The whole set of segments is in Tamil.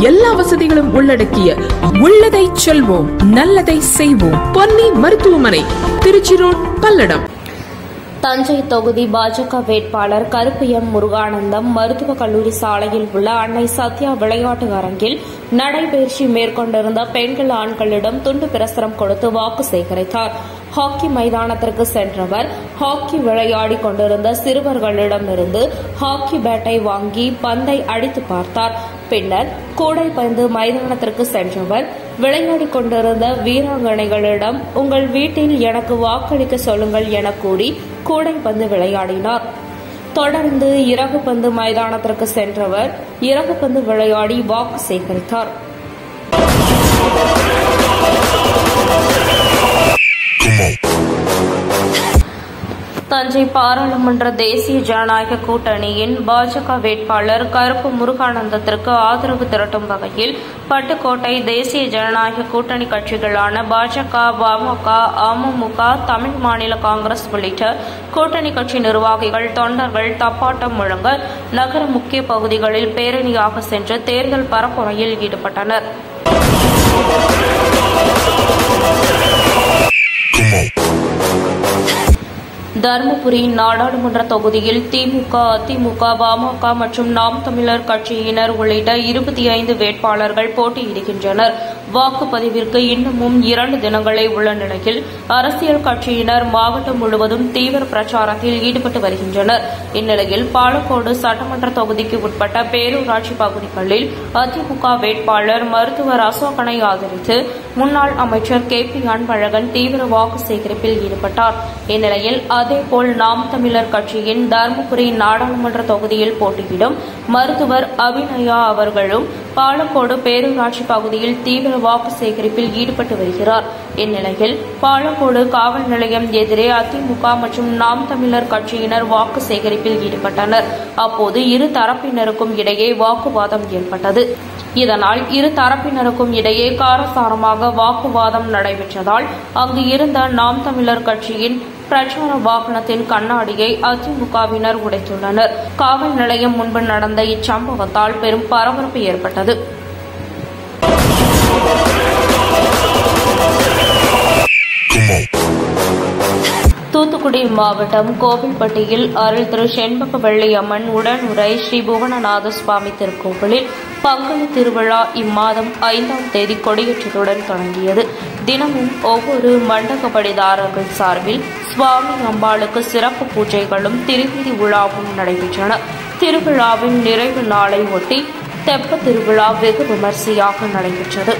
எல்லா வசதிகளும் உள்ளடக்கிய உள்ளதை செல்வோம் நல்லதை செய்வோம் பொன்னி மருத்துவமனை திருச்சி ரோட் பல்லடம் தஞ்சை தொகுதி பாஜக வேட்பாளர் கருப்பையம் முருகானந்தம் மருத்துவக் கல்லூரி சாலையில் உள்ள அன்னை சத்யா விளையாட்டு அரங்கில் நடைபயிற்சி மேற்கொண்டிருந்த பெண்கள் ஆண்களிடம் துண்டு பிரசுரம் கொடுத்து வாக்கு சேகரித்தார் ஹாக்கி மைதானத்திற்கு சென்றவர் ஹாக்கி விளையாடி கொண்டிருந்த சிறுவர்களிடமிருந்து ஹாக்கி பேட்டை வாங்கி பந்தை அடித்து பார்த்தார் பின்னர் கூடைப்பந்து மைதானத்திற்கு சென்றவர் விளையாடிக் கொண்டிருந்த வீராங்கனைகளிடம் உங்கள் வீட்டில் எனக்கு வாக்களிக்க சொல்லுங்கள் என கூறி கூடைப்பந்து விளையாடினார் தொடர்ந்து இறகு பந்து மைதானத்திற்கு சென்றவர் இறகு பந்து விளையாடி வாக்கு சேகரித்தார் தஞ்சை பாராளுமன்ற தேசிய ஜனநாயக கூட்டணியின் பாஜக வேட்பாளர் கருப்பு முருகானந்தத்திற்கு ஆதரவு திரட்டும் வகையில் பட்டுக்கோட்டை தேசிய ஜனநாயக கூட்டணி கட்சிகளான பாஜக பாமக அமமுக தமிழ் மாநில காங்கிரஸ் உள்ளிட்ட கூட்டணி கட்சி நிர்வாகிகள் தொண்டர்கள் தப்பாட்டம் முழங்க நகர முக்கிய பகுதிகளில் பேரணியாக சென்று தேர்தல் பரப்புரையில் ஈடுபட்டனர் தருமபுரி நாடாளுமன்ற தொகுதியில் திமுக அதிமுக பாமக மற்றும் நாம் தமிழர் கட்சியினர் உள்ளிட்ட இருபத்தி ஐந்து வேட்பாளர்கள் போட்டியிடுகின்றனர் வாக்குப்பதிவிற்கு இன்னமும் இரண்டு தினங்களே உள்ள நிலையில் அரசியல் கட்சியினர் மாவட்டம் முழுவதும் தீவிர பிரச்சாரத்தில் ஈடுபட்டு வருகின்றனர் இந்நிலையில் பாலக்கோடு சட்டமன்ற தொகுதிக்கு உட்பட்ட பேரூராட்சி பகுதிகளில் அதிமுக வேட்பாளர் மருத்துவர் அசோகனை ஆதரித்து முன்னாள் அமைச்சர் கே பி அன்பழகன் தீவிர வாக்கு சேகரிப்பில் ஈடுபட்டார் இந்நிலையில் அதேபோல் நாம் தமிழர் கட்சியின் தருமபுரி நாடாளுமன்ற தொகுதியில் போட்டியிடும் மருத்துவர் அபிநயா அவர்களும் பாலக்கோடு பேரூராட்சி பகுதியில் தீவிர வாக்கு சேகரிப்பில் ஈடுபட்டு வருகிறார் இந்நிலையில் பாலக்கோடு காவல் நிலையம் எதிரே அதிமுக மற்றும் நாம் தமிழர் கட்சியினர் வாக்கு சேகரிப்பில் ஈடுபட்டனர் அப்போது இரு தரப்பினருக்கும் இடையே வாக்குவாதம் ஏற்பட்டது இதனால் இரு தரப்பினருக்கும் இடையே காரசாரமாக வாக்குவாதம் நடைபெற்றதால் அங்கு இருந்த நாம் தமிழர் கட்சியின் பிரச்சார வாகனத்தின் கண்ணாடியை அதிமுகவினர் உடைத்துள்ளனர் காவல் நிலையம் முன்பு நடந்த இச்சம்பவத்தால் பெரும் பரபரப்பு ஏற்பட்டது தூத்துக்குடி மாவட்டம் கோவில்பட்டியில் அருள் திரு செண்பக வெள்ளியம்மன் உடனுரை ஸ்ரீ புவனநாத சுவாமி திருக்கோவிலில் பங்குனி திருவிழா இம்மாதம் ஐந்தாம் தேதி கொடியேற்றத்துடன் தொடங்கியது தினமும் ஒவ்வொரு மண்டகப்படிதாரர்கள் சார்பில் சுவாமி அம்பாளுக்கு சிறப்பு பூஜைகளும் திருவீதி விழாவும் நடைபெற்றன திருவிழாவின் நிறைவு நாளை ஒட்டி தெப்ப திருவிழா வெகு விமரிசையாக நடைபெற்றது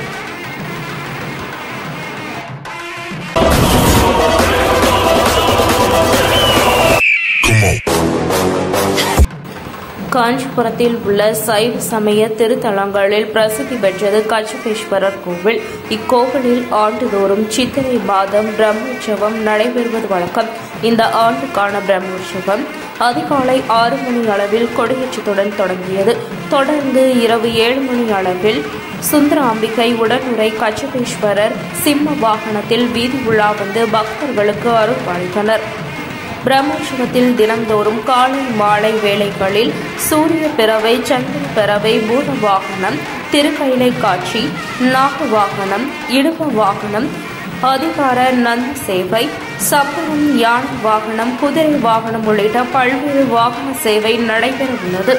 காஞ்சிபுரத்தில் உள்ள சைவ சமய திருத்தலங்களில் பிரசித்தி பெற்றது கச்சபேஸ்வரர் கோவில் இக்கோவிலில் ஆண்டுதோறும் சித்திரை மாதம் பிரம்மோற்சவம் நடைபெறுவது வழக்கம் இந்த ஆண்டுக்கான பிரம்மோற்சவம் அதிகாலை ஆறு மணி அளவில் கொடியேற்றத்துடன் தொடங்கியது தொடர்ந்து இரவு ஏழு மணி அளவில் சுந்தர அம்பிகை உடனுரை கச்சபேஸ்வரர் சிம்ம வாகனத்தில் வீதி உலா வந்து பக்தர்களுக்கு அருள் பாலித்தனர் பிரம்மோற்சவத்தில் தினந்தோறும் காலை மாலை வேளைகளில் சூரிய பிறவை சந்திர பிறவை பூத வாகனம் திருக்கைலை காட்சி நாக வாகனம் இடுப வாகனம் அதிகார நந்தி சேவை சப்பரம் யானை வாகனம் குதிரை வாகனம் உள்ளிட்ட பல்வேறு வாகன சேவை நடைபெற உள்ளது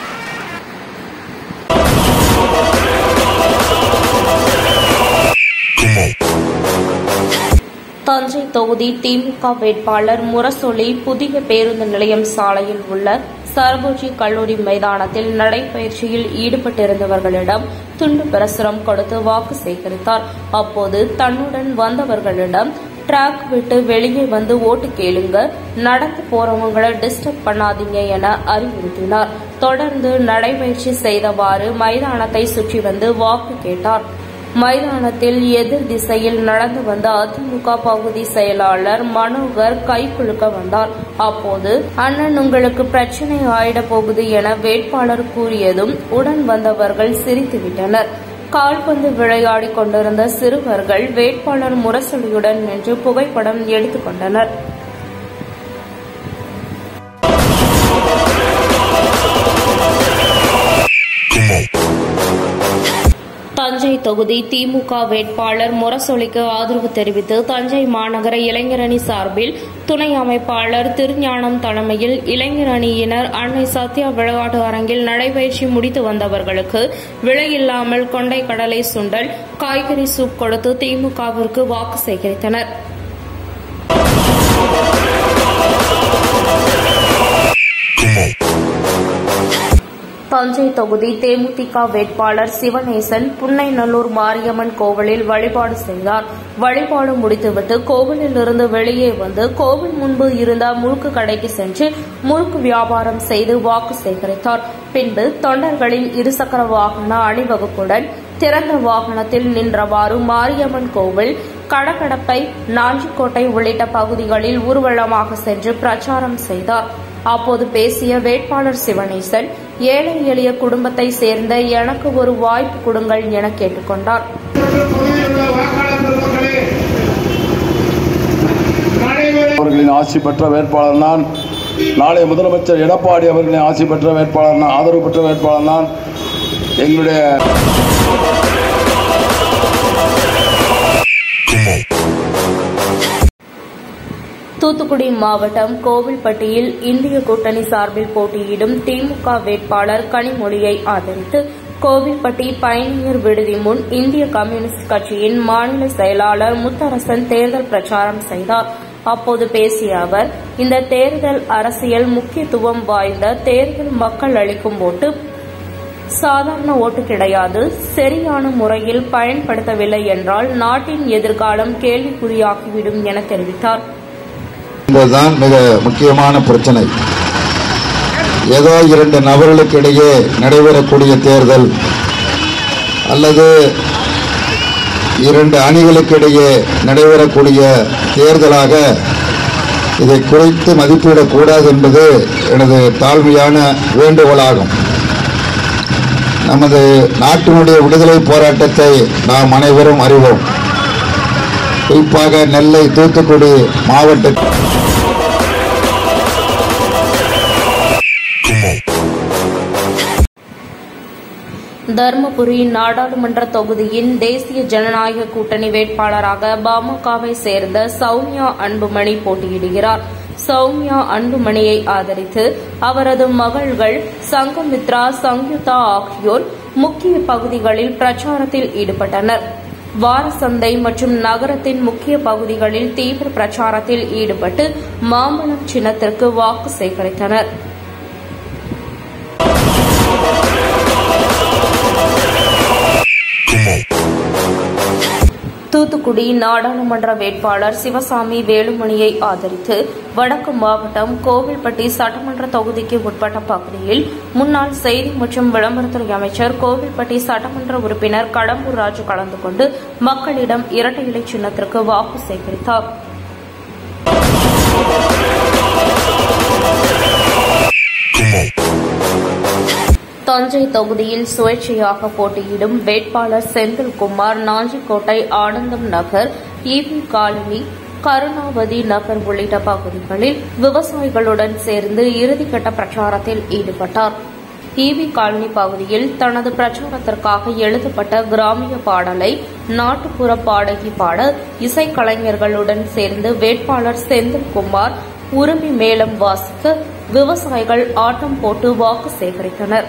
தஞ்சை தொகுதி திமுக வேட்பாளர் முரசொலி புதிய பேருந்து நிலையம் சாலையில் உள்ள சரபோஜி கல்லூரி மைதானத்தில் நடைபயிற்சியில் ஈடுபட்டிருந்தவர்களிடம் துண்டு பிரசுரம் கொடுத்து வாக்கு சேகரித்தார் அப்போது தன்னுடன் வந்தவர்களிடம் டிராக் விட்டு வெளியே வந்து ஓட்டு கேளுங்க நடந்து போறவங்களை டிஸ்டர்ப் பண்ணாதீங்க என அறிவுறுத்தினார் தொடர்ந்து நடைபயிற்சி செய்தவாறு மைதானத்தை சுற்றி வந்து வாக்கு கேட்டார் மைதானத்தில் எதிர் திசையில் நடந்து வந்த அதிமுக பகுதி செயலாளர் மனோகர் கை குலுக்க வந்தார் அப்போது அண்ணன் உங்களுக்கு பிரச்சனை ஆயிடப் போகுது என வேட்பாளர் கூறியதும் உடன் வந்தவர்கள் சிரித்துவிட்டனர் கால்பந்து விளையாடிக் கொண்டிருந்த சிறுவர்கள் வேட்பாளர் முரசொலியுடன் நின்று புகைப்படம் எடுத்துக் கொண்டனர் தஞ்சை தொகுதி திமுக வேட்பாளர் முரசொலிக்கு ஆதரவு தெரிவித்து தஞ்சை மாநகர இளைஞரணி சார்பில் துணை அமைப்பாளர் திருஞானம் தலைமையில் இளைஞர் அணியினர் அன்னை சத்யா விளையாட்டு அரங்கில் நடைபயிற்சி முடித்து வந்தவர்களுக்கு விலையில்லாமல் கொண்டை கடலை சுண்டல் காய்கறி சூப் கொடுத்து திமுகவிற்கு வாக்கு சேகரித்தனர் தஞ்சை தொகுதி தேமுதிக வேட்பாளர் சிவநேசன் புன்னைநல்லூர் மாரியம்மன் கோவிலில் வழிபாடு செய்தார் வழிபாடு முடித்துவிட்டு கோவிலிலிருந்து வெளியே வந்து கோவில் முன்பு இருந்த முறுக்கு கடைக்கு சென்று முறுக்கு வியாபாரம் செய்து வாக்கு சேகரித்தார் பின்பு தொண்டர்களின் இருசக்கர வாகன அணிவகுப்புடன் திறந்த வாகனத்தில் நின்றவாறு மாரியம்மன் கோவில் கடகடப்பை நாஞ்சிக்கோட்டை உள்ளிட்ட பகுதிகளில் ஊர்வலமாக சென்று பிரச்சாரம் செய்தார் அப்போது பேசிய வேட்பாளர் சிவனேசன் ஏழை எளிய குடும்பத்தை சேர்ந்த எனக்கு ஒரு வாய்ப்பு கொடுங்கள் என கேட்டுக்கொண்டார் அவர்களின் ஆட்சி பெற்ற வேட்பாளர் நான் நாளை முதலமைச்சர் எடப்பாடி அவர்களின் ஆட்சி பெற்ற வேட்பாளர் நான் ஆதரவு பெற்ற வேட்பாளர் நான் எங்களுடைய தூத்துக்குடி மாவட்டம் கோவில்பட்டியில் இந்திய கூட்டணி சார்பில் போட்டியிடும் திமுக வேட்பாளர் கனிமொழியை ஆதரித்து கோவில்பட்டி பயணியர் விடுதி முன் இந்திய கம்யூனிஸ்ட் கட்சியின் மாநில செயலாளர் முத்தரசன் தேர்தல் பிரச்சாரம் செய்தார் அப்போது பேசிய அவர் இந்த தேர்தல் அரசியல் முக்கியத்துவம் வாய்ந்த தேர்தல் மக்கள் அளிக்கும் ஓட்டு சாதாரண ஓட்டு கிடையாது சரியான முறையில் பயன்படுத்தவில்லை என்றால் நாட்டின் எதிர்காலம் கேள்விக்குறியாகிவிடும் என தெரிவித்தார் என்பதுதான் மிக முக்கியமான பிரச்சனை ஏதோ இரண்டு நபர்களுக்கு இடையே நடைபெறக்கூடிய தேர்தல் அல்லது இரண்டு அணிகளுக்கு இடையே நடைபெறக்கூடிய தேர்தலாக இதை குறைத்து மதிப்பிடக்கூடாது என்பது எனது தாழ்மையான வேண்டுகோளாகும் நமது நாட்டினுடைய விடுதலை போராட்டத்தை நாம் அனைவரும் அறிவோம் குறிப்பாக நெல்லை தூத்துக்குடி மாவட்ட தருமபுரி நாடாளுமன்ற தொகுதியின் தேசிய ஜனநாயக கூட்டணி வேட்பாளராக பாமகவை சேர்ந்த சௌமியா அன்புமணி போட்டியிடுகிறார் சௌமியா அன்புமணியை ஆதரித்து அவரது மகள்கள் சங்கமித்ரா சங்யுதா ஆகியோர் முக்கிய பகுதிகளில் பிரச்சாரத்தில் ஈடுபட்டனர் வாரசந்தை மற்றும் நகரத்தின் முக்கிய பகுதிகளில் தீவிர பிரச்சாரத்தில் ஈடுபட்டு மாம்பழம் சின்னத்திற்கு வாக்கு சேகரித்தனர் தூத்துக்குடி நாடாளுமன்ற வேட்பாளர் சிவசாமி வேலுமணியை ஆதரித்து வடக்கு மாவட்டம் கோவில்பட்டி சட்டமன்ற தொகுதிக்கு உட்பட்ட பகுதியில் முன்னாள் செய்தி மற்றும் விளம்பரத்துறை அமைச்சர் கோவில்பட்டி சட்டமன்ற உறுப்பினர் கடம்பூர் ராஜு கலந்து கொண்டு மக்களிடம் இரட்டை இலை சின்னத்திற்கு வாக்கு சேகரித்தார் தஞ்சை தொகுதியில் சுயேட்சையாக போட்டியிடும் வேட்பாளர் செந்தில்குமார் நாஞ்சிக்கோட்டை ஆனந்தம் நகர் ஈவி காலனி கருணாவதி நகர் உள்ளிட்ட பகுதிகளில் விவசாயிகளுடன் சேர்ந்து இறுதிக்கட்ட பிரச்சாரத்தில் ஈடுபட்டார் ஈவி காலனி பகுதியில் தனது பிரச்சாரத்திற்காக எழுதப்பட்ட கிராமிய பாடலை நாட்டுப்புற பாடகி பாட இசைக்கலைஞர்களுடன் சேர்ந்து வேட்பாளர் செந்தில்குமார் உரிமை மேளம் வாசிக்க விவசாயிகள் ஆட்டம் போட்டு வாக்கு சேகரித்தனர்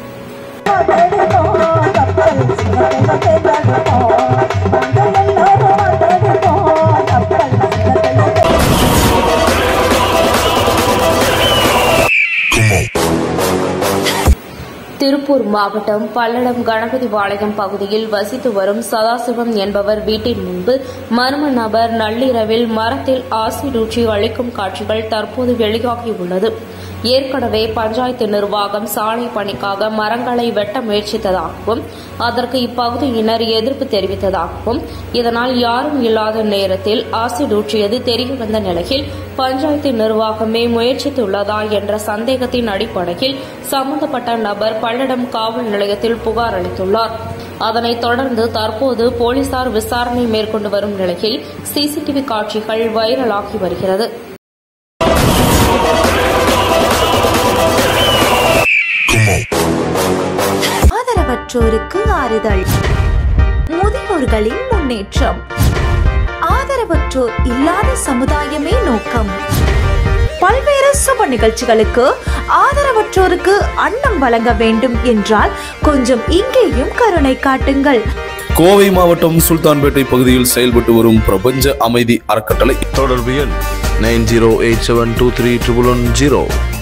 திருப்பூர் மாவட்டம் பல்லடம் கணபதி பாளையம் பகுதியில் வசித்து வரும் சதாசிவம் என்பவர் வீட்டின் முன்பு மர்ம நபர் நள்ளிரவில் மரத்தில் ஆசிட் ஊற்றி அளிக்கும் காட்சிகள் தற்போது வெளியாகியுள்ளது ஏற்கனவே பஞ்சாயத்து நிர்வாகம் சாலை பணிக்காக மரங்களை வெட்ட முயற்சித்ததாகவும் அதற்கு இப்பகுதியினர் எதிர்ப்பு தெரிவித்ததாகவும் இதனால் யாரும் இல்லாத நேரத்தில் ஆசிட் ஊற்றியது தெரியவந்த நிலையில் பஞ்சாயத்து நிர்வாகமே முயற்சித்துள்ளதா என்ற சந்தேகத்தின் அடிப்படையில் சம்பந்தப்பட்ட நபர் பல்லடம் காவல் நிலையத்தில் புகார் அளித்துள்ளார் அதனைத் தொடர்ந்து தற்போது போலீசார் விசாரணை மேற்கொண்டு வரும் நிலையில் சிசிடிவி காட்சிகள் வைரலாகி வருகிறது ஆதரவற்றோருக்கு ஆறுதல் முதியோர்களின் முன்னேற்றம் ஆதரவற்றோர் இல்லாத சமுதாயமே நோக்கம் பல்வேறு சுப நிகழ்ச்சிகளுக்கு ஆதரவற்றோருக்கு அன்னம் வழங்க வேண்டும் என்றால் கொஞ்சம் இங்கேயும் கருணை காட்டுங்கள் கோவை மாவட்டம் சுல்தான்பேட்டை பகுதியில் செயல்பட்டு வரும் பிரபஞ்ச அமைதி அறக்கட்டளை தொடர்பு எண் nine zero eight seven two three triple one zero